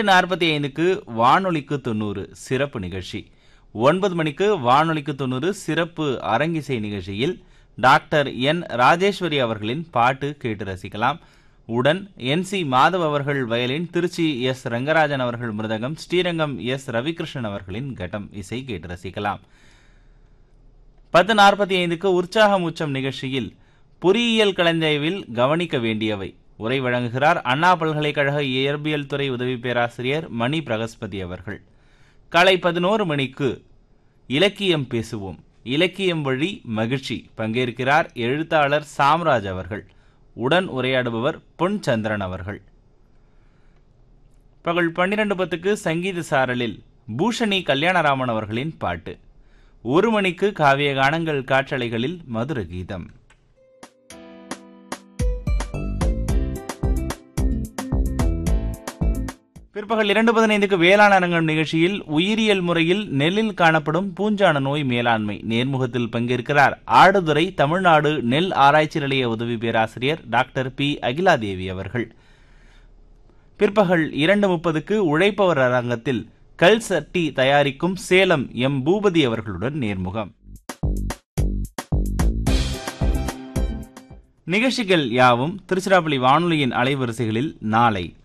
எட்டு நாற்பத்தி ஐந்துக்கு வானொலிக்கு தொண்ணூறு சிறப்பு நிகழ்ச்சி ஒன்பது மணிக்கு வானொலிக்கு தொண்ணூறு சிறப்பு அரங்கிசை நிகழ்ச்சியில் டாக்டர் என் ராஜேஸ்வரி அவர்களின் பாட்டு கேட்டு ரசிக்கலாம் உடன் என் சி மாதவ் அவர்கள் வயலின் திருச்சி எஸ் ரங்கராஜன் அவர்கள் மிருதகம் ஸ்ரீரங்கம் எஸ் ரவிகிருஷ்ணன் அவர்களின் கட்டம் இசை கேட்டு ரசிக்கலாம் பத்து நாற்பத்தி ஐந்துக்கு உற்சாகம் உச்சம் நிகழ்ச்சியில் பொறியியல் கலந்தாய்வில் கவனிக்க வேண்டியவை உரை வழங்குகிறார் அண்ணா பல்கலைக்கழக இயற்பியல் துறை உதவி பேராசிரியர் மணி பிரகஸ்பதி அவர்கள் காலை பதினோரு மணிக்கு இலக்கியம் பேசுவோம் இலக்கியம் வழி மகிழ்ச்சி பங்கேற்கிறார் எழுத்தாளர் சாம்ராஜ் அவர்கள் உடன் உரையாடுபவர் பொன் சந்திரன் அவர்கள் பகல் பன்னிரண்டு பத்துக்கு சங்கீத சாரலில் பூஷணி கல்யாணராமன் அவர்களின் பாட்டு ஒரு மணிக்கு காவிய கானங்கள் காற்றலைகளில் மதுர கீதம் பிற்பகல் இரண்டு பதினைந்துக்கு வேளாண் அரங்கம் நிகழ்ச்சியில் உயிரியல் முறையில் நெல்லில் காணப்படும் பூஞ்சான நோய் மேலாண்மை நேர்முகத்தில் பங்கேற்கிறார் ஆடுதுறை தமிழ்நாடு நெல் ஆராய்ச்சி நிலைய உதவி பேராசிரியர் டாக்டர் பி அகிலாதேவி அவர்கள் பிற்பகல் இரண்டு முப்பதுக்கு உழைப்பவர் அரங்கத்தில் கல் சட்டி தயாரிக்கும் சேலம் எம் பூபதி அவர்களுடன் நேர்முகம் நிகழ்ச்சிகள் யாவும் திருச்சிராப்பள்ளி வானொலியின் அலைவரிசைகளில் நாளை